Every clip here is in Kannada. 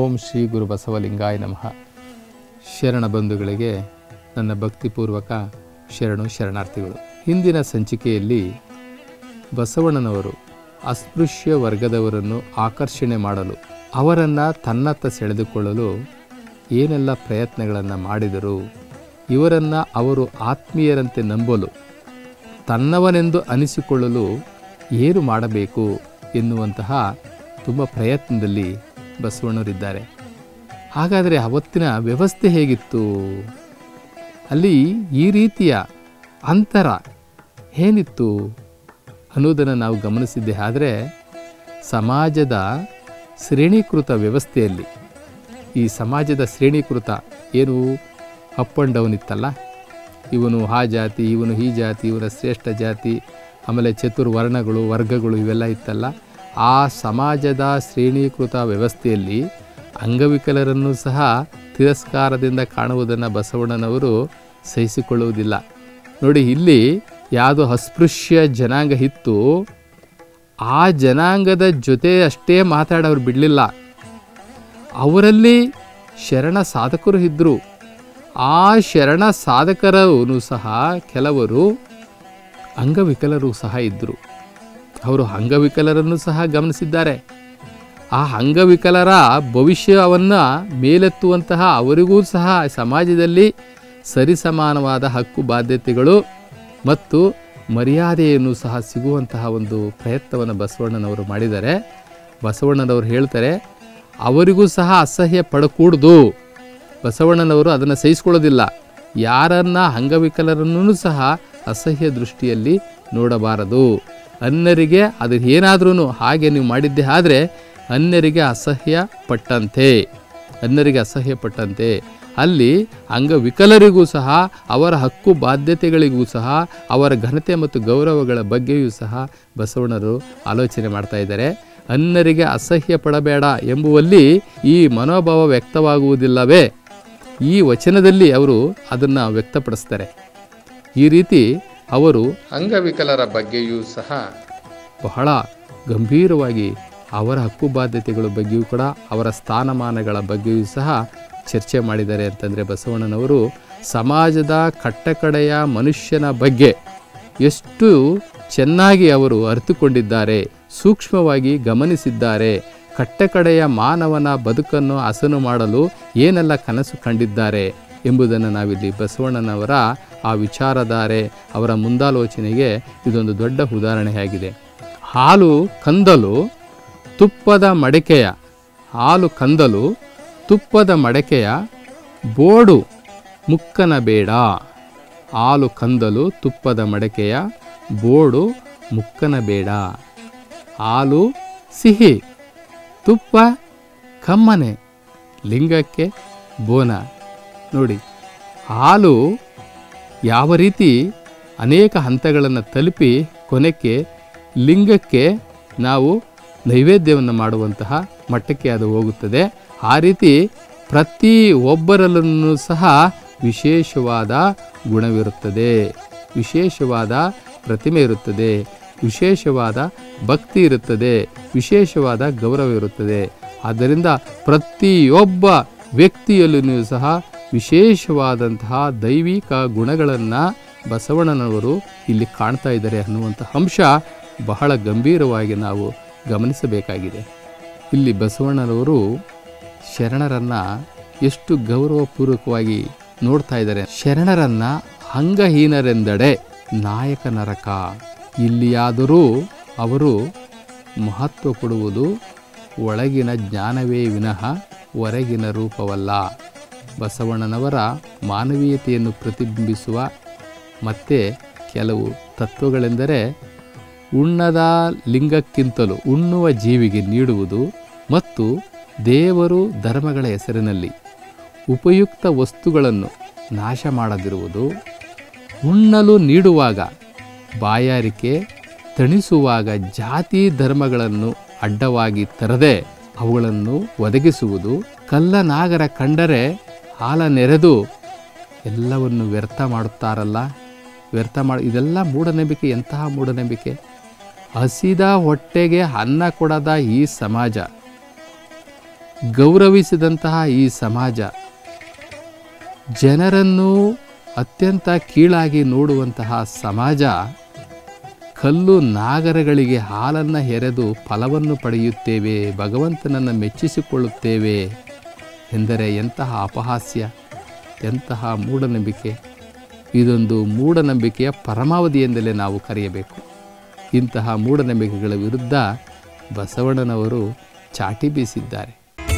ಓಂ ಶ್ರೀ ಗುರು ಬಸವಲಿಂಗಾಯ ನಮಃ ಶರಣ ಬಂಧುಗಳಿಗೆ ನನ್ನ ಭಕ್ತಿಪೂರ್ವಕ ಶರಣು ಶರಣಾರ್ಥಿಗಳು ಹಿಂದಿನ ಸಂಚಿಕೆಯಲ್ಲಿ ಬಸವಣ್ಣನವರು ಅಸ್ಪೃಶ್ಯ ವರ್ಗದವರನ್ನು ಆಕರ್ಷಣೆ ಮಾಡಲು ಅವರನ್ನು ತನ್ನತ್ತ ಸೆಳೆದುಕೊಳ್ಳಲು ಏನೆಲ್ಲ ಪ್ರಯತ್ನಗಳನ್ನು ಮಾಡಿದರು ಇವರನ್ನು ಅವರು ಆತ್ಮೀಯರಂತೆ ನಂಬಲು ತನ್ನವನೆಂದು ಅನಿಸಿಕೊಳ್ಳಲು ಏನು ಮಾಡಬೇಕು ಎನ್ನುವಂತಹ ತುಂಬ ಪ್ರಯತ್ನದಲ್ಲಿ ಬಸವಣ್ಣವರಿದ್ದಾರೆ ಹಾಗಾದರೆ ಅವತ್ತಿನ ವ್ಯವಸ್ಥೆ ಹೇಗಿತ್ತು ಅಲ್ಲಿ ಈ ರೀತಿಯ ಅಂತರ ಏನಿತ್ತು ಅನ್ನೋದನ್ನು ನಾವು ಗಮನಿಸಿದ್ದೆ ಆದರೆ ಸಮಾಜದ ಶ್ರೇಣೀಕೃತ ವ್ಯವಸ್ಥೆಯಲ್ಲಿ ಈ ಸಮಾಜದ ಶ್ರೇಣೀಕೃತ ಏನು ಅಪ್ ಆ್ಯಂಡ್ ಡೌನ್ ಇತ್ತಲ್ಲ ಇವನು ಆ ಜಾತಿ ಇವನು ಈ ಜಾತಿ ಇವನ ಶ್ರೇಷ್ಠ ಜಾತಿ ಆಮೇಲೆ ಚತುರ್ವರ್ಣಗಳು ವರ್ಗಗಳು ಇವೆಲ್ಲ ಇತ್ತಲ್ಲ ಆ ಸಮಾಜದ ಶ್ರೇಣೀಕೃತ ವ್ಯವಸ್ಥೆಯಲ್ಲಿ ಅಂಗವಿಕಲರನ್ನು ಸಹ ತಿರಸ್ಕಾರದಿಂದ ಕಾಣುವುದನ್ನು ಬಸವಣ್ಣನವರು ಸಹಿಸಿಕೊಳ್ಳುವುದಿಲ್ಲ ನೋಡಿ ಇಲ್ಲಿ ಯಾವುದೋ ಅಸ್ಪೃಶ್ಯ ಜನಾಂಗ ಇತ್ತು ಆ ಜನಾಂಗದ ಜೊತೆ ಅಷ್ಟೇ ಮಾತಾಡೋರು ಬಿಡಲಿಲ್ಲ ಅವರಲ್ಲಿ ಶರಣ ಸಾಧಕರು ಇದ್ದರು ಆ ಶರಣ ಸಾಧಕರೂ ಸಹ ಕೆಲವರು ಅಂಗವಿಕಲರು ಸಹ ಇದ್ದರು ಅವರು ಅಂಗವಿಕಲರನ್ನು ಸಹ ಗಮನಿಸಿದ್ದಾರೆ ಆ ಅಂಗವಿಕಲರ ಭವಿಷ್ಯವನ್ನು ಮೇಲೆತ್ತುವಂತಹ ಅವರಿಗೂ ಸಹ ಸಮಾಜದಲ್ಲಿ ಸರಿಸಮಾನವಾದ ಹಕ್ಕು ಬಾಧ್ಯತೆಗಳು ಮತ್ತು ಮರ್ಯಾದೆಯನ್ನು ಸಹ ಸಿಗುವಂತಹ ಒಂದು ಪ್ರಯತ್ನವನ್ನು ಬಸವಣ್ಣನವರು ಮಾಡಿದ್ದಾರೆ ಬಸವಣ್ಣನವರು ಹೇಳ್ತಾರೆ ಅವರಿಗೂ ಸಹ ಅಸಹ್ಯ ಪಡಕೂಡ್ದು ಬಸವಣ್ಣನವರು ಅದನ್ನು ಸಹಿಸ್ಕೊಳ್ಳೋದಿಲ್ಲ ಯಾರನ್ನ ಅಂಗವಿಕಲರನ್ನೂ ಸಹ ಅಸಹ್ಯ ದೃಷ್ಟಿಯಲ್ಲಿ ನೋಡಬಾರದು ಅನ್ಯರಿಗೆ ಅದು ಏನಾದ್ರೂ ಹಾಗೆ ನೀವು ಮಾಡಿದ್ದೆ ಆದರೆ ಅನ್ಯರಿಗೆ ಅಸಹ್ಯ ಪಟ್ಟಂತೆ ಅನ್ಯರಿಗೆ ಅಸಹ್ಯ ಪಟ್ಟಂತೆ ಅಲ್ಲಿ ಅಂಗವಿಕಲರಿಗೂ ಸಹ ಅವರ ಹಕ್ಕು ಬಾಧ್ಯತೆಗಳಿಗೂ ಸಹ ಅವರ ಘನತೆ ಮತ್ತು ಗೌರವಗಳ ಬಗ್ಗೆಯೂ ಸಹ ಬಸವಣ್ಣರು ಆಲೋಚನೆ ಮಾಡ್ತಾ ಇದ್ದಾರೆ ಅನ್ಯರಿಗೆ ಅಸಹ್ಯ ಪಡಬೇಡ ಎಂಬುವಲ್ಲಿ ಈ ಮನೋಭಾವ ವ್ಯಕ್ತವಾಗುವುದಿಲ್ಲವೇ ಈ ವಚನದಲ್ಲಿ ಅವರು ಅದನ್ನು ವ್ಯಕ್ತಪಡಿಸ್ತಾರೆ ಈ ರೀತಿ ಅವರು ಅಂಗವಿಕಲರ ಬಗ್ಗೆಯೂ ಸಹ ಬಹಳ ಗಂಭೀರವಾಗಿ ಅವರ ಹಕ್ಕು ಬಾಧ್ಯತೆಗಳ ಬಗ್ಗೆಯೂ ಕೂಡ ಅವರ ಸ್ಥಾನಮಾನಗಳ ಬಗ್ಗೆಯೂ ಸಹ ಚರ್ಚೆ ಮಾಡಿದ್ದಾರೆ ಅಂತಂದರೆ ಬಸವಣ್ಣನವರು ಸಮಾಜದ ಕಟ್ಟಕಡೆಯ ಮನುಷ್ಯನ ಬಗ್ಗೆ ಎಷ್ಟು ಚೆನ್ನಾಗಿ ಅವರು ಅರಿತುಕೊಂಡಿದ್ದಾರೆ ಸೂಕ್ಷ್ಮವಾಗಿ ಗಮನಿಸಿದ್ದಾರೆ ಕಟ್ಟಕಡೆಯ ಮಾನವನ ಬದುಕನ್ನು ಹಸನು ಮಾಡಲು ಏನೆಲ್ಲ ಕನಸು ಕಂಡಿದ್ದಾರೆ ಎಂಬುದನ್ನು ನಾವಿಲ್ಲಿ ಬಸವಣ್ಣನವರ ಆ ವಿಚಾರಧಾರೆ ಅವರ ಮುಂದಾಲೋಚನೆಗೆ ಇದೊಂದು ದೊಡ್ಡ ಉದಾಹರಣೆಯಾಗಿದೆ ಹಾಲು ಕಂದಲು ತುಪ್ಪದ ಮಡಿಕೆಯ ಹಾಲು ಕಂದಲು ತುಪ್ಪದ ಮಡಕೆಯ ಬೋಡು ಮುಕ್ಕನ ಬೇಡ ಹಾಲು ಕಂದಲು ತುಪ್ಪದ ಮಡಕೆಯ ಬೋಡು ಮುಕ್ಕನ ಬೇಡ ಹಾಲು ಸಿಹಿ ತುಪ್ಪ ಕಮ್ಮನೆ ಲಿಂಗಕ್ಕೆ ಬೋನ ನೋಡಿ ಹಾಲು ಯಾವ ರೀತಿ ಅನೇಕ ಹಂತಗಳನ್ನು ತಲುಪಿ ಕೊನೆಗೆ ಲಿಂಗಕ್ಕೆ ನಾವು ನೈವೇದ್ಯವನ್ನು ಮಾಡುವಂತಹ ಮಟ್ಟಕ್ಕೆ ಅದು ಹೋಗುತ್ತದೆ ಆ ರೀತಿ ಪ್ರತಿ ಒಬ್ಬರಲ್ಲೂ ಸಹ ವಿಶೇಷವಾದ ಗುಣವಿರುತ್ತದೆ ವಿಶೇಷವಾದ ಪ್ರತಿಮೆ ಇರುತ್ತದೆ ವಿಶೇಷವಾದ ಭಕ್ತಿ ಇರುತ್ತದೆ ವಿಶೇಷವಾದ ಗೌರವ ಇರುತ್ತದೆ ಆದ್ದರಿಂದ ಪ್ರತಿಯೊಬ್ಬ ವ್ಯಕ್ತಿಯಲ್ಲೂ ಸಹ ವಿಶೇಷವಾದಂತಹ ದೈವಿಕ ಗುಣಗಳನ್ನು ಬಸವಣ್ಣನವರು ಇಲ್ಲಿ ಕಾಣ್ತಾ ಇದ್ದಾರೆ ಅನ್ನುವಂಥ ಅಂಶ ಬಹಳ ಗಂಭೀರವಾಗಿ ನಾವು ಗಮನಿಸಬೇಕಾಗಿದೆ ಇಲ್ಲಿ ಬಸವಣ್ಣನವರು ಶರಣರನ್ನ ಎಷ್ಟು ಗೌರವಪೂರ್ವಕವಾಗಿ ನೋಡ್ತಾ ಇದ್ದಾರೆ ಶರಣರನ್ನ ಅಂಗಹೀನರೆಂದಡೆ ನಾಯಕ ನರಕ ಇಲ್ಲಿಯಾದರೂ ಅವರು ಮಹತ್ವ ಕೊಡುವುದು ಒಳಗಿನ ಜ್ಞಾನವೇ ವಿನಃ ಹೊರಗಿನ ರೂಪವಲ್ಲ ಬಸವಣ್ಣನವರ ಮಾನವೀಯತೆಯನ್ನು ಪ್ರತಿಬಿಂಬಿಸುವ ಮತ್ತೆ ಕೆಲವು ತತ್ವಗಳೆಂದರೆ ಉಣ್ಣದ ಲಿಂಗಕ್ಕಿಂತಲೂ ಉಣ್ಣುವ ಜೀವಿಗೆ ನೀಡುವುದು ಮತ್ತು ದೇವರು ಧರ್ಮಗಳ ಹೆಸರಿನಲ್ಲಿ ಉಪಯುಕ್ತ ವಸ್ತುಗಳನ್ನು ನಾಶ ಮಾಡದಿರುವುದು ಉಣ್ಣಲು ನೀಡುವಾಗ ಬಾಯಾರಿಕೆ ತಣಿಸುವಾಗ ಜಾತಿ ಧರ್ಮಗಳನ್ನು ಅಡ್ಡವಾಗಿ ತರದೆ ಅವುಗಳನ್ನು ಒದಗಿಸುವುದು ಕಲ್ಲನಾಗರ ಕಂಡರೆ ಹಾಲ ನೆರೆದು ಎಲ್ಲವನ್ನು ವ್ಯರ್ಥ ಮಾಡುತ್ತಾರಲ್ಲ ವ್ಯರ್ಥ ಮಾಡಿ ಇದೆಲ್ಲ ಮೂಢನಂಬಿಕೆ ಎಂತಹ ಮೂಢನಂಬಿಕೆ ಹಸಿದ ಹೊಟ್ಟೆಗೆ ಅನ್ನ ಕೊಡದ ಈ ಸಮಾಜ ಗೌರವಿಸಿದಂತಹ ಈ ಸಮಾಜ ಜನರನ್ನು ಅತ್ಯಂತ ಕೀಳಾಗಿ ನೋಡುವಂತಹ ಸಮಾಜ ಕಲ್ಲು ನಾಗರಗಳಿಗೆ ಹಾಲನ್ನು ಹೆರೆದು ಫಲವನ್ನು ಪಡೆಯುತ್ತೇವೆ ಭಗವಂತನನ್ನು ಮೆಚ್ಚಿಸಿಕೊಳ್ಳುತ್ತೇವೆ ಎಂದರೆ ಎಂತಹ ಅಪಹಾಸ್ಯ ಎಂತಹ ಮೂಢನಂಬಿಕೆ ಇದೊಂದು ಮೂಢನಂಬಿಕೆಯ ಪರಮಾವಧಿ ಎಂದಲೇ ನಾವು ಕರೆಯಬೇಕು ಇಂತಹ ಮೂಢನಂಬಿಕೆಗಳ ವಿರುದ್ಧ ಬಸವಣ್ಣನವರು ಚಾಟಿ ಬೀಸಿದ್ದಾರೆ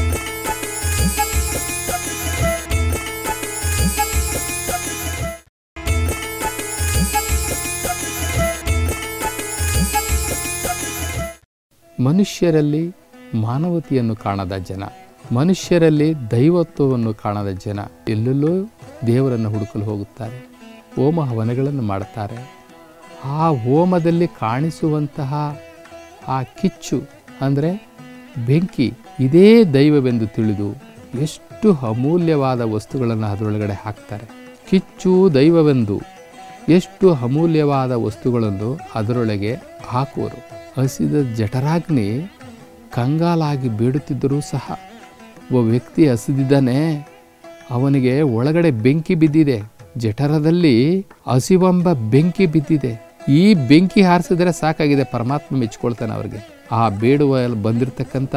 ಮನುಷ್ಯರಲ್ಲಿ ಮಾನವತೆಯನ್ನು ಕಾಣದ ಜನ ಮನುಷ್ಯರಲ್ಲಿ ದೈವತ್ವವನ್ನು ಕಾಣದ ಜನ ಎಲ್ಲೆಲ್ಲೋ ದೇವರನ್ನು ಹುಡುಕಲು ಹೋಗುತ್ತಾರೆ ಹೋಮ ಹವನಗಳನ್ನು ಮಾಡುತ್ತಾರೆ ಆ ಹೋಮದಲ್ಲಿ ಕಾಣಿಸುವಂತಹ ಆ ಕಿಚ್ಚು ಅಂದರೆ ಬೆಂಕಿ ಇದೇ ದೈವವೆಂದು ತಿಳಿದು ಎಷ್ಟು ಅಮೂಲ್ಯವಾದ ವಸ್ತುಗಳನ್ನು ಅದರೊಳಗಡೆ ಹಾಕ್ತಾರೆ ಕಿಚ್ಚು ದೈವವೆಂದು ಎಷ್ಟು ಅಮೂಲ್ಯವಾದ ವಸ್ತುಗಳನ್ನು ಅದರೊಳಗೆ ಹಾಕುವರು ಹಸಿದ ಜಠರಾಗ್ನಿ ಕಂಗಾಲಾಗಿ ಬೇಡುತ್ತಿದ್ದರೂ ಸಹ ಒಬ್ಬ ವ್ಯಕ್ತಿ ಹಸಿದಿದ್ದಾನೆ ಅವನಿಗೆ ಒಳಗಡೆ ಬೆಂಕಿ ಬಿದ್ದಿದೆ ಜಠರದಲ್ಲಿ ಹಸಿವೆಂಬ ಬೆಂಕಿ ಬಿದ್ದಿದೆ ಈ ಬೆಂಕಿ ಹಾರಿಸಿದ್ರೆ ಸಾಕಾಗಿದೆ ಪರಮಾತ್ಮ ಮೆಚ್ಕೊಳ್ತಾನೆ ಅವ್ರಿಗೆ ಆ ಬೇಡುವ ಬಂದಿರತಕ್ಕಂಥ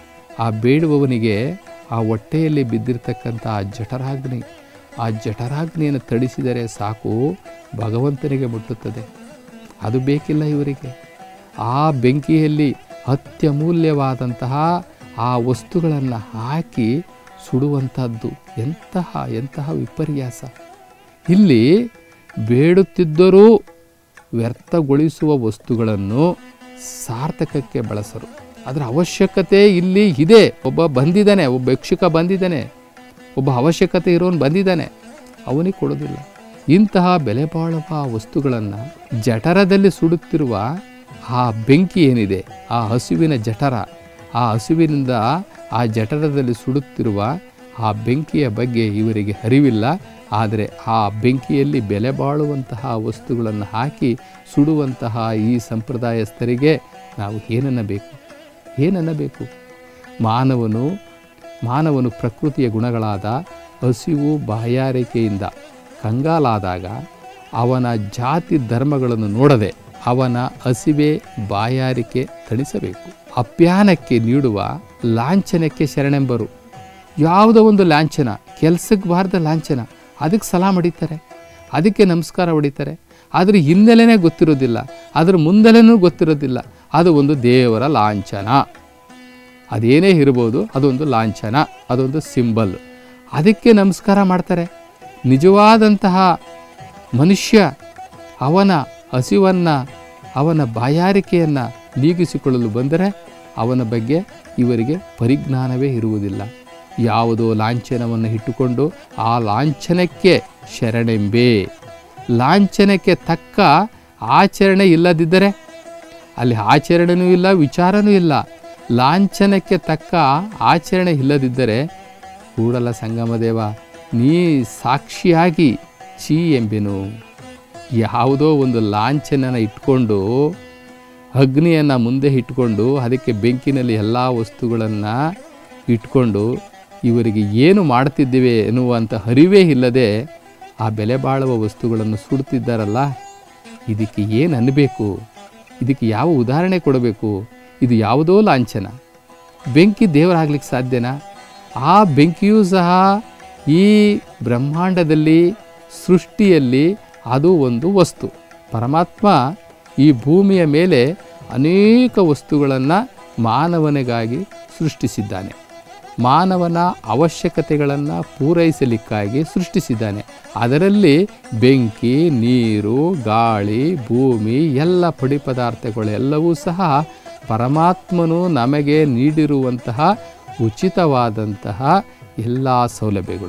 ಆ ಬೇಡುವವನಿಗೆ ಆ ಹೊಟ್ಟೆಯಲ್ಲಿ ಬಿದ್ದಿರ್ತಕ್ಕಂಥ ಆ ಜಠರಾಗ್ನಿ ಆ ಜಠರಾಗ್ನಿಯನ್ನು ತಡಿಸಿದರೆ ಸಾಕು ಭಗವಂತನಿಗೆ ಮುಟ್ಟುತ್ತದೆ ಅದು ಬೇಕಿಲ್ಲ ಇವರಿಗೆ ಆ ಬೆಂಕಿಯಲ್ಲಿ ಅತ್ಯಮೂಲ್ಯವಾದಂತಹ ಆ ವಸ್ತುಗಳನ್ನು ಹಾಕಿ ಸುಡುವಂಥದ್ದು ಎಂತಹ ಎಂತಹ ವಿಪರ್ಯಾಸ ಇಲ್ಲಿ ಬೇಡುತ್ತಿದ್ದರೂ ವ್ಯರ್ಥಗೊಳಿಸುವ ವಸ್ತುಗಳನ್ನು ಸಾರ್ಥಕಕ್ಕೆ ಬಳಸರು ಅದರ ಅವಶ್ಯಕತೆ ಇಲ್ಲಿ ಇದೆ ಒಬ್ಬ ಬಂದಿದ್ದಾನೆ ಒಬ್ಬ ಭಿಕ್ಷುಕ ಬಂದಿದ್ದಾನೆ ಒಬ್ಬ ಅವಶ್ಯಕತೆ ಇರೋನು ಬಂದಿದ್ದಾನೆ ಅವನಿಗೆ ಕೊಡೋದಿಲ್ಲ ಇಂತಹ ಬೆಲೆ ಬಾಳುವ ವಸ್ತುಗಳನ್ನು ಜಠರದಲ್ಲಿ ಸುಡುತ್ತಿರುವ ಆ ಬೆಂಕಿ ಏನಿದೆ ಆ ಹಸುವಿನ ಜಠರ ಆ ಹಸುವಿನಿಂದ ಆ ಜಠರದಲ್ಲಿ ಸುಡುತ್ತಿರುವ ಆ ಬೆಂಕಿಯ ಬಗ್ಗೆ ಇವರಿಗೆ ಅರಿವಿಲ್ಲ ಆದರೆ ಆ ಬೆಂಕಿಯಲ್ಲಿ ಬೆಲೆ ಬಾಳುವಂತಹ ವಸ್ತುಗಳನ್ನು ಹಾಕಿ ಸುಡುವಂತಹ ಈ ಸಂಪ್ರದಾಯಸ್ಥರಿಗೆ ನಾವು ಏನನ್ನಬೇಕು ಏನನ್ನಬೇಕು ಮಾನವನು ಮಾನವನು ಪ್ರಕೃತಿಯ ಗುಣಗಳಾದ ಹಸಿವು ಬಾಯಾರಿಕೆಯಿಂದ ಕಂಗಾಲಾದಾಗ ಅವನ ಜಾತಿ ಧರ್ಮಗಳನ್ನು ನೋಡದೆ ಅವನ ಹಸಿವೆ ಬಾಯಾರಿಕೆ ತಣಿಸಬೇಕು ಅಪ್ಯಾನಕ್ಕೆ ನೀಡುವ ಲಾಂಛನಕ್ಕೆ ಶರಣೆಂಬರು ಯಾವುದೋ ಒಂದು ಲಾಂಛನ ಕೆಲ್ಸಕ್ಕೆ ಬಾರ್ದ ಲಾಂಛನ ಅದಕ್ಕೆ ಸಲಾಂ ಹೊಡಿತಾರೆ ಅದಕ್ಕೆ ನಮಸ್ಕಾರ ಹೊಡಿತಾರೆ ಅದ್ರ ಹಿನ್ನೆಲೆನೇ ಗೊತ್ತಿರೋದಿಲ್ಲ ಅದ್ರ ಮುಂದೆಲೇನೂ ಗೊತ್ತಿರೋದಿಲ್ಲ ಅದು ಒಂದು ದೇವರ ಲಾಂಛನ ಅದೇನೇ ಇರ್ಬೋದು ಅದೊಂದು ಲಾಂಛನ ಅದೊಂದು ಸಿಂಬಲ್ ಅದಕ್ಕೆ ನಮಸ್ಕಾರ ಮಾಡ್ತಾರೆ ನಿಜವಾದಂತಹ ಮನುಷ್ಯ ಅವನ ಹಸಿವನ್ನು ಅವನ ಬಾಯಾರಿಕೆಯನ್ನು ನೀಗಿಸಿಕೊಳ್ಳಲು ಬಂದರೆ ಅವನ ಬಗ್ಗೆ ಇವರಿಗೆ ಪರಿಜ್ಞಾನವೇ ಇರುವುದಿಲ್ಲ ಯಾವುದೋ ಲಾಂಛನವನ್ನು ಇಟ್ಟುಕೊಂಡು ಆ ಲಾಂಛನಕ್ಕೆ ಶರಣೆಂಬೆ ಲಾಂಛನಕ್ಕೆ ತಕ್ಕ ಆಚರಣೆ ಇಲ್ಲದಿದ್ದರೆ ಅಲ್ಲಿ ಆಚರಣೆನೂ ಇಲ್ಲ ವಿಚಾರನೂ ಇಲ್ಲ ಲಾಂಛನಕ್ಕೆ ತಕ್ಕ ಆಚರಣೆ ಇಲ್ಲದಿದ್ದರೆ ಕೂಡಲ ಸಂಗಮದೇವ ನೀ ಸಾಕ್ಷಿಯಾಗಿ ಚೀ ಎಂಬೆನು ಯಾವುದೋ ಒಂದು ಲಾಂಛನನ ಇಟ್ಕೊಂಡು ಅಗ್ನಿಯನ್ನು ಮುಂದೆ ಇಟ್ಕೊಂಡು ಅದಕ್ಕೆ ಬೆಂಕಿನಲ್ಲಿ ಎಲ್ಲ ವಸ್ತುಗಳನ್ನು ಇಟ್ಕೊಂಡು ಇವರಿಗೆ ಏನು ಮಾಡ್ತಿದ್ದೇವೆ ಎನ್ನುವಂಥ ಅರಿವೇ ಇಲ್ಲದೆ ಆ ಬೆಲೆ ಬಾಳುವ ವಸ್ತುಗಳನ್ನು ಸುಡ್ತಿದ್ದಾರಲ್ಲ ಇದಕ್ಕೆ ಏನು ಅನ್ನಬೇಕು ಇದಕ್ಕೆ ಯಾವ ಉದಾಹರಣೆ ಕೊಡಬೇಕು ಇದು ಯಾವುದೋ ಲಾಂಛನ ಬೆಂಕಿ ದೇವರಾಗ್ಲಿಕ್ಕೆ ಸಾಧ್ಯನಾ ಆ ಬೆಂಕಿಯೂ ಸಹ ಈ ಬ್ರಹ್ಮಾಂಡದಲ್ಲಿ ಸೃಷ್ಟಿಯಲ್ಲಿ ಅದು ಒಂದು ವಸ್ತು ಪರಮಾತ್ಮ ಈ ಭೂಮಿಯ ಮೇಲೆ ಅನೇಕ ವಸ್ತುಗಳನ್ನು ಮಾನವನಿಗಾಗಿ ಸೃಷ್ಟಿಸಿದ್ದಾನೆ ಮಾನವನ ಅವಶ್ಯಕತೆಗಳನ್ನು ಪೂರೈಸಲಿಕ್ಕಾಗಿ ಸೃಷ್ಟಿಸಿದ್ದಾನೆ ಅದರಲ್ಲಿ ಬೆಂಕಿ ನೀರು ಗಾಳಿ ಭೂಮಿ ಎಲ್ಲ ಪಡಿ ಪದಾರ್ಥಗಳೆಲ್ಲವೂ ಸಹ ಪರಮಾತ್ಮನು ನಮಗೆ ನೀಡಿರುವಂತಹ ಉಚಿತವಾದಂತಹ ಎಲ್ಲ ಸೌಲಭ್ಯಗಳು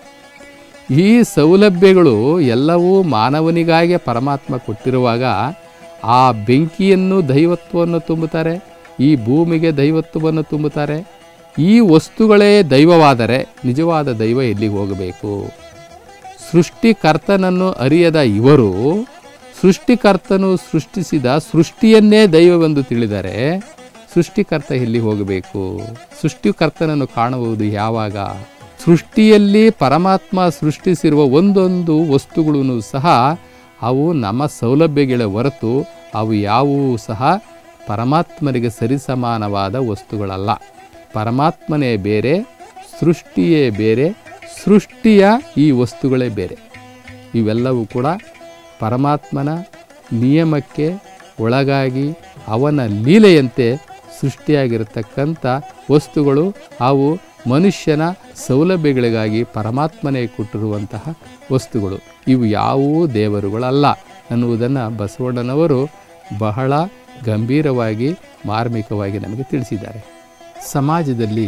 ಈ ಸೌಲಭ್ಯಗಳು ಎಲ್ಲವೂ ಮಾನವನಿಗಾಗಿ ಪರಮಾತ್ಮ ಕೊಟ್ಟಿರುವಾಗ ಆ ಬೆಂಕಿಯನ್ನು ದೈವತ್ವವನ್ನು ತುಂಬುತ್ತಾರೆ ಈ ಭೂಮಿಗೆ ದೈವತ್ವವನ್ನು ತುಂಬುತ್ತಾರೆ ಈ ವಸ್ತುಗಳೇ ದೈವವಾದರೆ ನಿಜವಾದ ದೈವ ಎಲ್ಲಿಗೆ ಹೋಗಬೇಕು ಸೃಷ್ಟಿಕರ್ತನನ್ನು ಅರಿಯದ ಇವರು ಸೃಷ್ಟಿಕರ್ತನು ಸೃಷ್ಟಿಸಿದ ಸೃಷ್ಟಿಯನ್ನೇ ದೈವವೆಂದು ತಿಳಿದರೆ ಸೃಷ್ಟಿಕರ್ತ ಎಲ್ಲಿ ಹೋಗಬೇಕು ಸೃಷ್ಟಿಕರ್ತನನ್ನು ಕಾಣುವುದು ಯಾವಾಗ ಸೃಷ್ಟಿಯಲ್ಲಿ ಪರಮಾತ್ಮ ಸೃಷ್ಟಿಸಿರುವ ಒಂದೊಂದು ವಸ್ತುಗಳೂ ಸಹ ಅವು ನಮ್ಮ ಸೌಲಭ್ಯಗಳ ಹೊರತು ಅವು ಯಾವುವೂ ಸಹ ಪರಮಾತ್ಮನಿಗೆ ಸರಿಸಮಾನವಾದ ವಸ್ತುಗಳಲ್ಲ ಪರಮಾತ್ಮನೇ ಬೇರೆ ಸೃಷ್ಟಿಯೇ ಬೇರೆ ಸೃಷ್ಟಿಯ ಈ ವಸ್ತುಗಳೇ ಬೇರೆ ಇವೆಲ್ಲವೂ ಕೂಡ ಪರಮಾತ್ಮನ ನಿಯಮಕ್ಕೆ ಒಳಗಾಗಿ ಅವನ ಲೀಲೆಯಂತೆ ಸೃಷ್ಟಿಯಾಗಿರತಕ್ಕಂಥ ವಸ್ತುಗಳು ಅವು ಮನುಷ್ಯನ ಸೌಲಭ್ಯಗಳಿಗಾಗಿ ಪರಮಾತ್ಮನೇ ಕೊಟ್ಟಿರುವಂತಹ ವಸ್ತುಗಳು ಇವು ಯಾವುವೂ ದೇವರುಗಳಲ್ಲ ಅನ್ನುವುದನ್ನು ಬಸವಣ್ಣನವರು ಬಹಳ ಗಂಭೀರವಾಗಿ ಮಾರ್ಮಿಕವಾಗಿ ನಮಗೆ ತಿಳಿಸಿದ್ದಾರೆ ಸಮಾಜದಲ್ಲಿ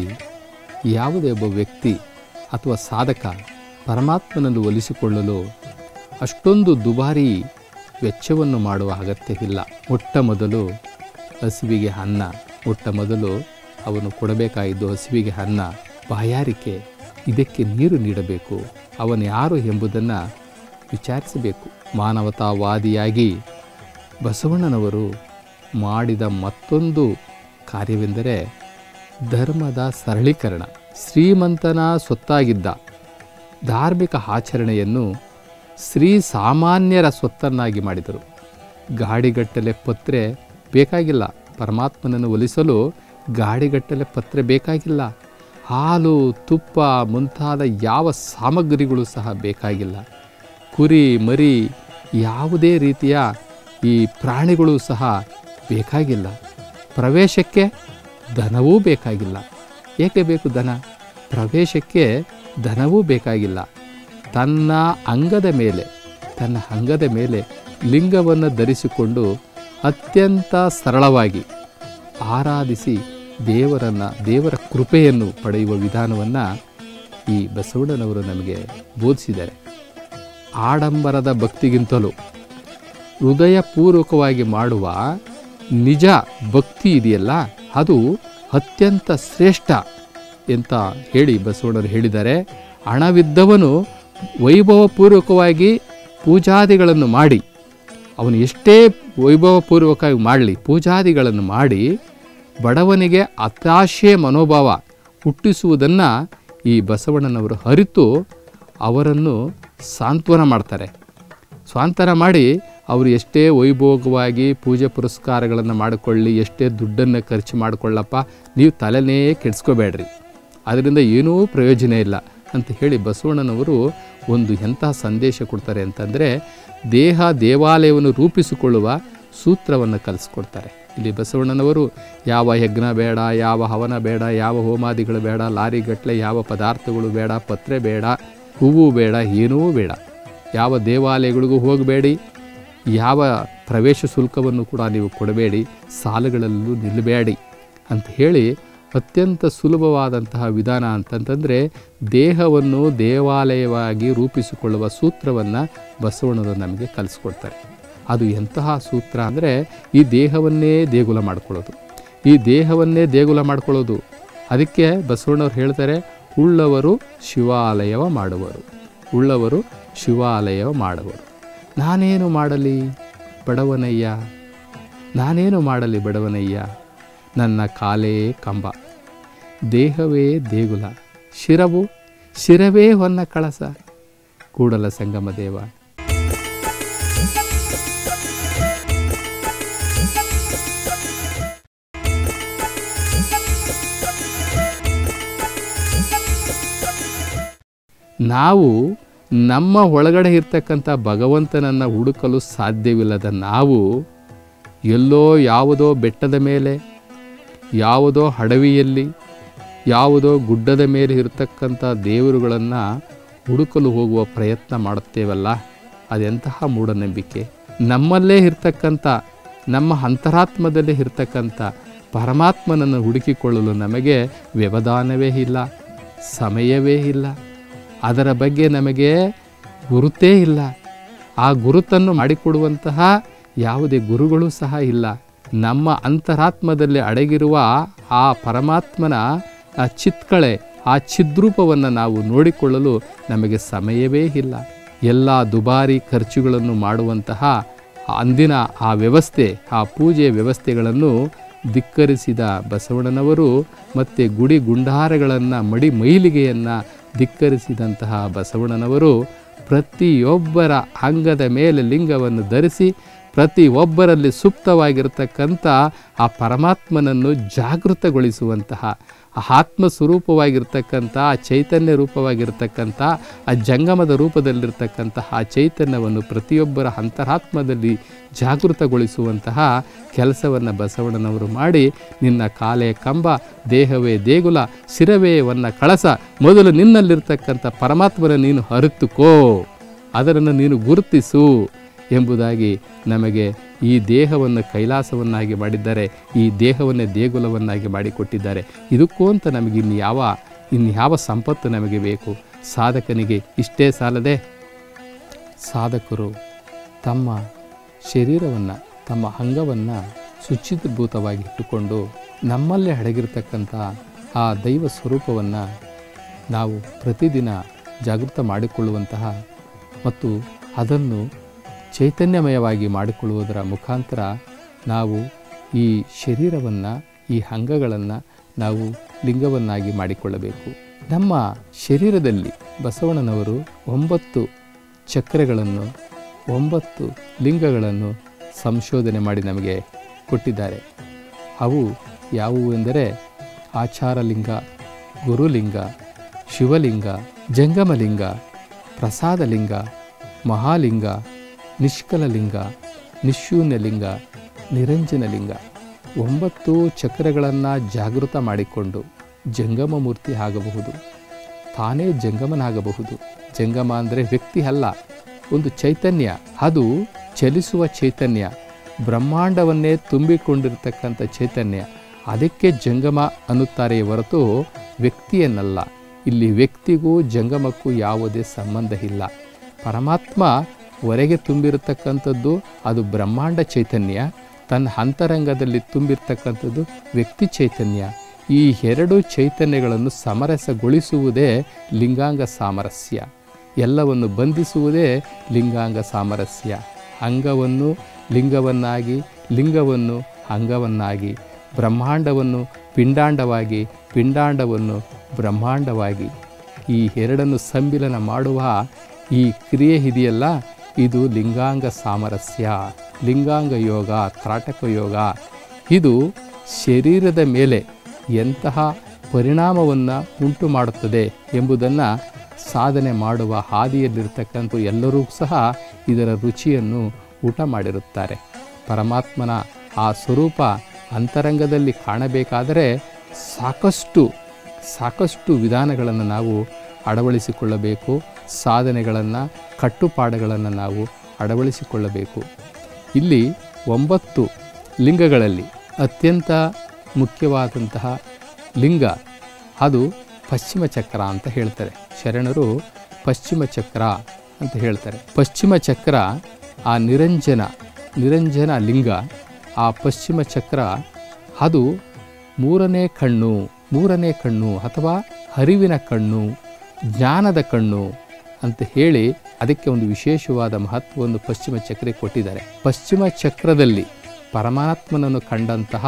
ಯಾವುದೇ ಒಬ್ಬ ವ್ಯಕ್ತಿ ಅಥವಾ ಸಾಧಕ ಪರಮಾತ್ಮನನ್ನು ಒಲಿಸಿಕೊಳ್ಳಲು ಅಷ್ಟೊಂದು ದುಬಾರಿ ವೆಚ್ಚವನ್ನು ಮಾಡುವ ಅಗತ್ಯವಿಲ್ಲ ಮೊಟ್ಟ ಮೊದಲು ಹಸಿವಿಗೆ ಅನ್ನ ಮೊಟ್ಟ ಮೊದಲು ಅವನು ಕೊಡಬೇಕಾಗಿದ್ದು ಹಸಿವಿಗೆ ಅನ್ನ ಬಾಯಾರಿಕೆ ಇದಕ್ಕೆ ನೀರು ನೀಡಬೇಕು ಅವನು ಯಾರು ಎಂಬುದನ್ನು ವಿಚಾರಿಸಬೇಕು ಮಾನವತಾವಾದಿಯಾಗಿ ಬಸವಣ್ಣನವರು ಮಾಡಿದ ಮತ್ತೊಂದು ಕಾರ್ಯವೆಂದರೆ ಧರ್ಮದ ಸರಳೀಕರಣ ಶ್ರೀಮಂತನ ಸೊತ್ತಾಗಿದ್ದ ಧಾರ್ಮಿಕ ಆಚರಣೆಯನ್ನು ಶ್ರೀ ಸಾಮಾನ್ಯರ ಸ್ವತ್ತನ್ನಾಗಿ ಮಾಡಿದರು ಗಾಡಿಗಟ್ಟಲೆ ಪತ್ರೆ ಬೇಕಾಗಿಲ್ಲ ಪರಮಾತ್ಮನನ್ನು ಒಲಿಸಲು ಗಾಡಿಗಟ್ಟಲೆ ಪತ್ರೆ ಬೇಕಾಗಿಲ್ಲ ಹಾಲು ತುಪ್ಪ ಮುಂತಾದ ಯಾವ ಸಾಮಗ್ರಿಗಳು ಸಹ ಬೇಕಾಗಿಲ್ಲ ಕುರಿ ಮರಿ ಯಾವುದೇ ರೀತಿಯ ಈ ಪ್ರಾಣಿಗಳು ಸಹ ಬೇಕಾಗಿಲ್ಲ ಪ್ರವೇಶಕ್ಕೆ ಧನವೂ ಬೇಕಾಗಿಲ್ಲ ಏಕೆ ಬೇಕು ಧನ ಪ್ರವೇಶಕ್ಕೆ ಧನವೂ ಬೇಕಾಗಿಲ್ಲ ತನ್ನ ಅಂಗದ ಮೇಲೆ ತನ್ನ ಅಂಗದ ಮೇಲೆ ಲಿಂಗವನ್ನು ಧರಿಸಿಕೊಂಡು ಅತ್ಯಂತ ಸರಳವಾಗಿ ಆರಾಧಿಸಿ ದೇವರನ್ನು ದೇವರ ಕೃಪೆಯನ್ನು ಪಡೆಯುವ ವಿಧಾನವನ್ನು ಈ ಬಸವಣ್ಣನವರು ನಮಗೆ ಬೋಧಿಸಿದ್ದಾರೆ ಆಡಂಬರದ ಭಕ್ತಿಗಿಂತಲೂ ಹೃದಯಪೂರ್ವಕವಾಗಿ ಮಾಡುವ ನಿಜ ಭಕ್ತಿ ಇದೆಯಲ್ಲ ಅದು ಅತ್ಯಂತ ಶ್ರೇಷ್ಠ ಅಂತ ಹೇಳಿ ಬಸವಣ್ಣರು ಹೇಳಿದ್ದಾರೆ ಹಣವಿದ್ದವನು ವೈಭವಪೂರ್ವಕವಾಗಿ ಪೂಜಾದಿಗಳನ್ನು ಮಾಡಿ ಅವನು ಎಷ್ಟೇ ವೈಭವಪೂರ್ವಕವಾಗಿ ಮಾಡಲಿ ಪೂಜಾದಿಗಳನ್ನು ಮಾಡಿ ಬಡವನಿಗೆ ಹತಾಶೆ ಮನೋಭಾವ ಹುಟ್ಟಿಸುವುದನ್ನು ಈ ಬಸವಣ್ಣನವರು ಅರಿತು ಅವರನ್ನು ಸಾಂತ್ವನ ಮಾಡ್ತಾರೆ ಸ್ವಾಂತನ ಮಾಡಿ ಅವರು ಎಷ್ಟೇ ವೈಭೋಗವಾಗಿ ಪೂಜೆ ಪುರಸ್ಕಾರಗಳನ್ನು ಮಾಡಿಕೊಳ್ಳಿ ಎಷ್ಟೇ ದುಡ್ಡನ್ನು ಖರ್ಚು ಮಾಡಿಕೊಳ್ಳಪ್ಪ ನೀವು ತಲೆನೇ ಕೆಡಿಸ್ಕೋಬೇಡ್ರಿ ಅದರಿಂದ ಏನೂ ಪ್ರಯೋಜನ ಇಲ್ಲ ಅಂತ ಹೇಳಿ ಬಸವಣ್ಣನವರು ಒಂದು ಎಂತಹ ಸಂದೇಶ ಕೊಡ್ತಾರೆ ಅಂತಂದರೆ ದೇಹ ದೇವಾಲಯವನ್ನು ರೂಪಿಸಿಕೊಳ್ಳುವ ಸೂತ್ರವನ್ನು ಕಲಿಸ್ಕೊಡ್ತಾರೆ ಇಲ್ಲಿ ಬಸವಣ್ಣನವರು ಯಾವ ಯಜ್ಞ ಬೇಡ ಯಾವ ಹವನ ಬೇಡ ಯಾವ ಹೋಮಾದಿಗಳು ಬೇಡ ಲಾರಿಗಟ್ಟಲೆ ಯಾವ ಪದಾರ್ಥಗಳು ಬೇಡ ಪತ್ರೆ ಬೇಡ ಹೂವು ಬೇಡ ಏನೂ ಬೇಡ ಯಾವ ದೇವಾಲಯಗಳಿಗೂ ಹೋಗಬೇಡಿ ಯಾವ ಪ್ರವೇಶ ಶುಲ್ಕವನ್ನು ಕೂಡ ನೀವು ಕೊಡಬೇಡಿ ಸಾಲುಗಳಲ್ಲೂ ನಿಲ್ಲಬೇಡಿ ಅಂತ ಹೇಳಿ ಅತ್ಯಂತ ಸುಲಭವಾದಂತಹ ವಿಧಾನ ಅಂತಂತಂದರೆ ದೇಹವನ್ನು ದೇವಾಲಯವಾಗಿ ರೂಪಿಸಿಕೊಳ್ಳುವ ಸೂತ್ರವನ್ನು ಬಸವಣ್ಣವರು ನಮಗೆ ಕಲಿಸ್ಕೊಡ್ತಾರೆ ಅದು ಎಂತಹ ಸೂತ್ರ ಅಂದರೆ ಈ ದೇಹವನ್ನೇ ದೇಗುಲ ಮಾಡ್ಕೊಳ್ಳೋದು ಈ ದೇಹವನ್ನೇ ದೇಗುಲ ಮಾಡ್ಕೊಳ್ಳೋದು ಅದಕ್ಕೆ ಬಸವಣ್ಣವ್ರು ಹೇಳ್ತಾರೆ ಉಳ್ಳವರು ಶಿವಾಲಯವ ಮಾಡುವರು ಉಳ್ಳವರು ಶಿವಾಲಯವ ಮಾಡುವರು ನಾನೇನು ಮಾಡಲಿ ಬಡವನಯ್ಯ ನಾನೇನು ಮಾಡಲಿ ಬಡವನಯ್ಯ ನನ್ನ ಕಾಲೇ ಕಂಬ ದೇಹವೇ ದೇಗುಲ ಶಿರವು ಶಿರವೇ ಹೊನ್ನ ಕಳಸ ಕೂಡಲ ಸಂಗಮ ದೇವ ನಾವು ನಮ್ಮ ಒಳಗಡೆ ಇರ್ತಕ್ಕಂಥ ಭಗವಂತನನ್ನು ಹುಡುಕಲು ಸಾಧ್ಯವಿಲ್ಲದ ನಾವು ಎಲ್ಲೋ ಯಾವುದೋ ಬೆಟ್ಟದ ಮೇಲೆ ಯಾವುದೋ ಅಡವಿಯಲ್ಲಿ ಯಾವುದೋ ಗುಡ್ಡದ ಮೇಲೆ ಇರತಕ್ಕಂಥ ದೇವರುಗಳನ್ನು ಹುಡುಕಲು ಹೋಗುವ ಪ್ರಯತ್ನ ಮಾಡುತ್ತೇವಲ್ಲ ಅದೆಂತಹ ಮೂಢನಂಬಿಕೆ ನಮ್ಮಲ್ಲೇ ಇರ್ತಕ್ಕಂಥ ನಮ್ಮ ಅಂತರಾತ್ಮದಲ್ಲೇ ಇರ್ತಕ್ಕಂಥ ಪರಮಾತ್ಮನನ್ನು ಹುಡುಕಿಕೊಳ್ಳಲು ನಮಗೆ ವ್ಯವಧಾನವೇ ಇಲ್ಲ ಸಮಯವೇ ಇಲ್ಲ ಅದರ ಬಗ್ಗೆ ನಮಗೆ ಗುರುತೇ ಇಲ್ಲ ಆ ಗುರುತನ್ನು ಮಾಡಿಕೊಡುವಂತಹ ಯಾವುದೇ ಗುರುಗಳು ಸಹ ಇಲ್ಲ ನಮ್ಮ ಅಂತರಾತ್ಮದಲ್ಲಿ ಅಡಗಿರುವ ಆ ಪರಮಾತ್ಮನ ಆ ಚಿತ್ಕಳೆ ಆ ಚಿದ್ರೂಪವನ್ನು ನಾವು ನೋಡಿಕೊಳ್ಳಲು ನಮಗೆ ಸಮಯವೇ ಇಲ್ಲ ಎಲ್ಲ ದುಬಾರಿ ಖರ್ಚುಗಳನ್ನು ಮಾಡುವಂತಹ ಅಂದಿನ ಆ ವ್ಯವಸ್ಥೆ ಆ ಪೂಜೆಯ ವ್ಯವಸ್ಥೆಗಳನ್ನು ಧಿಕ್ಕರಿಸಿದ ಬಸವಣ್ಣನವರು ಮತ್ತು ಗುಡಿ ಗುಂಡಾರಗಳನ್ನು ಮಡಿ ಮೈಲಿಗೆಯನ್ನು ಧಿಕ್ಕರಿಸಿದಂತಹ ಬಸವಣ್ಣನವರು ಪ್ರತಿಯೊಬ್ಬರ ಅಂಗದ ಮೇಲೆ ಲಿಂಗವನ್ನು ಧರಿಸಿ ಪ್ರತಿಯೊಬ್ಬರಲ್ಲಿ ಸುಪ್ತವಾಗಿರ್ತಕ್ಕಂಥ ಆ ಪರಮಾತ್ಮನನ್ನು ಜಾಗೃತಗೊಳಿಸುವಂತಹ ಆ ಆತ್ಮ ಸ್ವರೂಪವಾಗಿರ್ತಕ್ಕಂಥ ಆ ಚೈತನ್ಯ ರೂಪವಾಗಿರ್ತಕ್ಕಂಥ ಆ ಜಂಗಮದ ರೂಪದಲ್ಲಿರ್ತಕ್ಕಂತಹ ಆ ಚೈತನ್ಯವನ್ನು ಪ್ರತಿಯೊಬ್ಬರ ಅಂತರಾತ್ಮದಲ್ಲಿ ಜಾಗೃತಗೊಳಿಸುವಂತಹ ಕೆಲಸವನ್ನು ಬಸವಣ್ಣನವರು ಮಾಡಿ ನಿನ್ನ ಕಾಲೇ ಕಂಬ ದೇಹವೇ ದೇಗುಲ ಶಿರವೇವನ್ನ ಕಳಸ ಮೊದಲು ನಿನ್ನಲ್ಲಿರ್ತಕ್ಕಂಥ ಪರಮಾತ್ಮನ ನೀನು ಅರಿತುಕೋ ಅದನ್ನು ನೀನು ಗುರುತಿಸು ಎಂಬುದಾಗಿ ನಮಗೆ ಈ ದೇಹವನ್ನು ಕೈಲಾಸವನ್ನಾಗಿ ಮಾಡಿದ್ದಾರೆ ಈ ದೇಹವನ್ನೇ ದೇಗುಲವನ್ನಾಗಿ ಮಾಡಿಕೊಟ್ಟಿದ್ದಾರೆ ಇದಕ್ಕೂ ಅಂತ ನಮಗೆ ಇನ್ಯಾವ ಇನ್ಯಾವ ಸಂಪತ್ತು ನಮಗೆ ಬೇಕು ಸಾಧಕನಿಗೆ ಇಷ್ಟೇ ಸಾಲದೆ ಸಾಧಕರು ತಮ್ಮ ಶರೀರವನ್ನು ತಮ್ಮ ಅಂಗವನ್ನು ಶುಚಿಭೂತವಾಗಿ ಇಟ್ಟುಕೊಂಡು ನಮ್ಮಲ್ಲೇ ಅಡಗಿರ್ತಕ್ಕಂಥ ಆ ದೈವ ಸ್ವರೂಪವನ್ನು ನಾವು ಪ್ರತಿದಿನ ಜಾಗೃತ ಮಾಡಿಕೊಳ್ಳುವಂತಹ ಮತ್ತು ಅದನ್ನು ಚೈತನ್ಯಮಯವಾಗಿ ಮಾಡಿಕೊಳ್ಳುವುದರ ಮುಖಾಂತರ ನಾವು ಈ ಶರೀರವನ್ನು ಈ ಅಂಗಗಳನ್ನು ನಾವು ಲಿಂಗವನ್ನಾಗಿ ಮಾಡಿಕೊಳ್ಳಬೇಕು ನಮ್ಮ ಶರೀರದಲ್ಲಿ ಬಸವಣ್ಣನವರು ಒಂಬತ್ತು ಚಕ್ರಗಳನ್ನು ಒಂಬತ್ತು ಲಿಂಗಗಳನ್ನು ಸಂಶೋಧನೆ ಮಾಡಿ ನಮಗೆ ಕೊಟ್ಟಿದ್ದಾರೆ ಅವು ಯಾವುವು ಎಂದರೆ ಆಚಾರಲಿಂಗ ಗುರುಲಿಂಗ ಶಿವಲಿಂಗ ಜಂಗಮಲಿಂಗ ಪ್ರಸಾದಲಿಂಗ ಮಹಾಲಿಂಗ ನಿಷ್ಕಲಲಿಂಗ ನಿಶೂನ್ಯಲಿಂಗ ನಿರಂಜನಲಿಂಗ ಒಂಬತ್ತು ಚಕ್ರಗಳನ್ನು ಜಾಗೃತ ಮಾಡಿಕೊಂಡು ಜಂಗಮ ಮೂರ್ತಿ ಆಗಬಹುದು ತಾನೇ ಜಂಗಮನಾಗಬಹುದು ಜಂಗಮ ಅಂದರೆ ವ್ಯಕ್ತಿ ಅಲ್ಲ ಒಂದು ಚೈತನ್ಯ ಅದು ಚಲಿಸುವ ಚೈತನ್ಯ ಬ್ರಹ್ಮಾಂಡವನ್ನೇ ತುಂಬಿಕೊಂಡಿರ್ತಕ್ಕಂಥ ಚೈತನ್ಯ ಅದಕ್ಕೆ ಜಂಗಮ ಅನ್ನುತ್ತಾರೆ ಹೊರತು ವ್ಯಕ್ತಿಯನ್ನಲ್ಲ ಇಲ್ಲಿ ವ್ಯಕ್ತಿಗೂ ಜಂಗಮಕ್ಕೂ ಯಾವುದೇ ಸಂಬಂಧ ಇಲ್ಲ ಪರಮಾತ್ಮ ಹೊರಗೆ ತುಂಬಿರತಕ್ಕಂಥದ್ದು ಅದು ಬ್ರಹ್ಮಾಂಡ ಚೈತನ್ಯ ತನ್ನ ಅಂತರಂಗದಲ್ಲಿ ತುಂಬಿರ್ತಕ್ಕಂಥದ್ದು ವ್ಯಕ್ತಿ ಚೈತನ್ಯ ಈ ಎರಡು ಚೈತನ್ಯಗಳನ್ನು ಸಮರಸಗೊಳಿಸುವುದೇ ಲಿಂಗಾಂಗ ಸಾಮರಸ್ಯ ಎಲ್ಲವನ್ನು ಬಂಧಿಸುವುದೇ ಲಿಂಗಾಂಗ ಸಾಮರಸ್ಯ ಅಂಗವನ್ನು ಲಿಂಗವನ್ನಾಗಿ ಲಿಂಗವನ್ನು ಅಂಗವನ್ನಾಗಿ ಬ್ರಹ್ಮಾಂಡವನ್ನು ಪಿಂಡಾಂಡವಾಗಿ ಪಿಂಡಾಂಡವನ್ನು ಬ್ರಹ್ಮಾಂಡವಾಗಿ ಈ ಎರಡನ್ನು ಸಂಮಿಲನ ಮಾಡುವ ಈ ಕ್ರಿಯೆ ಇದೆಯಲ್ಲ ಇದು ಲಿಂಗಾಂಗ ಸಾಮರಸ್ಯ ಲಿಂಗಾಂಗ ಯೋಗ ತ್ರಾಟಕ ಯೋಗ ಇದು ಶರೀರದ ಮೇಲೆ ಎಂತಹ ಪರಿಣಾಮವನ್ನು ಉಂಟು ಮಾಡುತ್ತದೆ ಎಂಬುದನ್ನು ಸಾಧನೆ ಮಾಡುವ ಹಾದಿಯಲ್ಲಿರ್ತಕ್ಕಂಥ ಎಲ್ಲರೂ ಸಹ ಇದರ ರುಚಿಯನ್ನು ಊಟ ಮಾಡಿರುತ್ತಾರೆ ಪರಮಾತ್ಮನ ಆ ಸ್ವರೂಪ ಅಂತರಂಗದಲ್ಲಿ ಕಾಣಬೇಕಾದರೆ ಸಾಕಷ್ಟು ಸಾಕಷ್ಟು ವಿಧಾನಗಳನ್ನು ನಾವು ಅಳವಡಿಸಿಕೊಳ್ಳಬೇಕು ಸಾಧನೆಗಳನ್ನು ಕಟ್ಟುಪಾಡುಗಳನ್ನು ನಾವು ಅಳವಡಿಸಿಕೊಳ್ಳಬೇಕು ಇಲ್ಲಿ ಒಂಬತ್ತು ಲಿಂಗಗಳಲ್ಲಿ ಅತ್ಯಂತ ಮುಖ್ಯವಾದಂತಹ ಲಿಂಗ ಅದು ಪಶ್ಚಿಮ ಚಕ್ರ ಅಂತ ಹೇಳ್ತಾರೆ ಶರಣರು ಪಶ್ಚಿಮ ಚಕ್ರ ಅಂತ ಹೇಳ್ತಾರೆ ಪಶ್ಚಿಮ ಚಕ್ರ ಆ ನಿರಂಜನ ನಿರಂಜನ ಲಿಂಗ ಆ ಪಶ್ಚಿಮ ಚಕ್ರ ಅದು ಮೂರನೇ ಕಣ್ಣು ಮೂರನೇ ಕಣ್ಣು ಅಥವಾ ಅರಿವಿನ ಕಣ್ಣು ಜ್ಞಾನದ ಕಣ್ಣು ಅಂತ ಹೇಳಿ ಅದಕ್ಕೆ ಒಂದು ವಿಶೇಷವಾದ ಮಹತ್ವವನ್ನು ಪಶ್ಚಿಮ ಚಕ್ರಕ್ಕೆ ಕೊಟ್ಟಿದ್ದಾರೆ ಪಶ್ಚಿಮ ಚಕ್ರದಲ್ಲಿ ಪರಮಾತ್ಮನನ್ನು ಕಂಡಂತಹ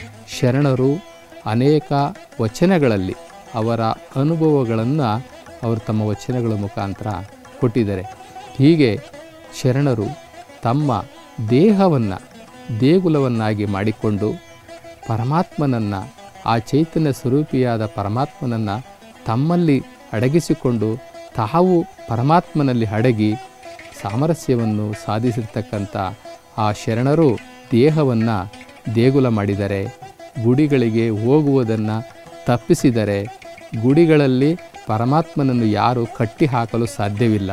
ಶರಣರು ಅನೇಕ ವಚನಗಳಲ್ಲಿ ಅವರ ಅನುಭವಗಳನ್ನು ಅವರು ತಮ್ಮ ವಚನಗಳ ಮುಖಾಂತರ ಕೊಟ್ಟಿದ್ದಾರೆ ಹೀಗೆ ಶರಣರು ತಮ್ಮ ದೇಹವನ್ನು ದೇಗುಲವನ್ನಾಗಿ ಮಾಡಿಕೊಂಡು ಪರಮಾತ್ಮನನ್ನು ಆ ಚೈತನ್ಯ ಸ್ವರೂಪಿಯಾದ ಪರಮಾತ್ಮನನ್ನು ತಮ್ಮಲ್ಲಿ ಅಡಗಿಸಿಕೊಂಡು ತಾವು ಪರಮಾತ್ಮನಲ್ಲಿ ಅಡಗಿ ಸಾಮರಸ್ಯವನ್ನು ಸಾಧಿಸಿರ್ತಕ್ಕಂಥ ಆ ಶರಣರು ದೇಹವನ್ನು ದೇಗುಲ ಮಾಡಿದರೆ ಗುಡಿಗಳಿಗೆ ಹೋಗುವುದನ್ನು ತಪ್ಪಿಸಿದರೆ ಗುಡಿಗಳಲ್ಲಿ ಪರಮಾತ್ಮನನ್ನು ಯಾರು ಕಟ್ಟಿ ಹಾಕಲು ಸಾಧ್ಯವಿಲ್ಲ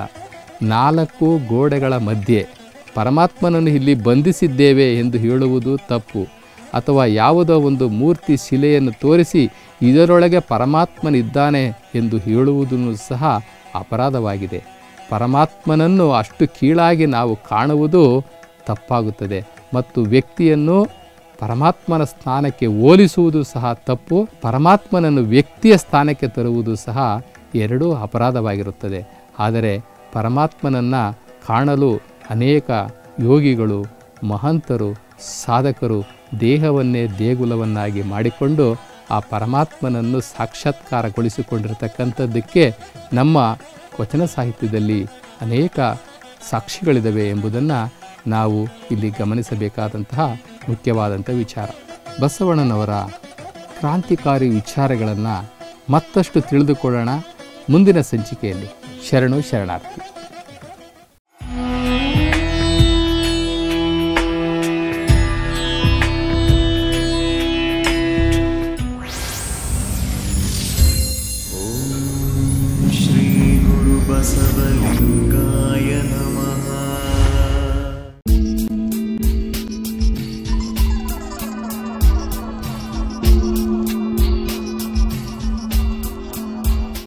ನಾಲ್ಕು ಗೋಡೆಗಳ ಮಧ್ಯೆ ಪರಮಾತ್ಮನನ್ನು ಇಲ್ಲಿ ಬಂಧಿಸಿದ್ದೇವೆ ಎಂದು ಹೇಳುವುದು ತಪ್ಪು ಅಥವಾ ಯಾವುದೋ ಒಂದು ಮೂರ್ತಿ ಶಿಲೆಯನ್ನು ತೋರಿಸಿ ಇದರೊಳಗೆ ಪರಮಾತ್ಮನಿದ್ದಾನೆ ಎಂದು ಹೇಳುವುದನ್ನು ಸಹ ಅಪರಾಧವಾಗಿದೆ ಪರಮಾತ್ಮನನ್ನು ಅಷ್ಟು ಕೀಳಾಗಿ ನಾವು ಕಾಣುವುದು ತಪ್ಪಾಗುತ್ತದೆ ಮತ್ತು ವ್ಯಕ್ತಿಯನ್ನು ಪರಮಾತ್ಮನ ಸ್ಥಾನಕ್ಕೆ ಹೋಲಿಸುವುದು ಸಹ ತಪ್ಪು ಪರಮಾತ್ಮನನ್ನು ವ್ಯಕ್ತಿಯ ಸ್ಥಾನಕ್ಕೆ ತರುವುದು ಸಹ ಎರಡೂ ಅಪರಾಧವಾಗಿರುತ್ತದೆ ಆದರೆ ಪರಮಾತ್ಮನನ್ನು ಕಾಣಲು ಅನೇಕ ಯೋಗಿಗಳು ಮಹಂತರು ಸಾಧಕರು ದೇಹವನ್ನೇ ದೇಗುಲವನ್ನಾಗಿ ಮಾಡಿಕೊಂಡು ಆ ಪರಮಾತ್ಮನನ್ನು ಸಾಕ್ಷಾತ್ಕಾರಗೊಳಿಸಿಕೊಂಡಿರತಕ್ಕಂಥದ್ದಕ್ಕೆ ನಮ್ಮ ವಚನ ಸಾಹಿತ್ಯದಲ್ಲಿ ಅನೇಕ ಸಾಕ್ಷಿಗಳಿದ್ದಾವೆ ಎಂಬುದನ್ನು ನಾವು ಇಲ್ಲಿ ಗಮನಿಸಬೇಕಾದಂತಹ ಮುಖ್ಯವಾದಂಥ ವಿಚಾರ ಬಸವಣ್ಣನವರ ಕ್ರಾಂತಿಕಾರಿ ವಿಚಾರಗಳನ್ನು ಮತ್ತಷ್ಟು ತಿಳಿದುಕೊಳ್ಳೋಣ ಮುಂದಿನ ಸಂಚಿಕೆಯಲ್ಲಿ ಶರಣು ಶರಣಾರ್ಥಿ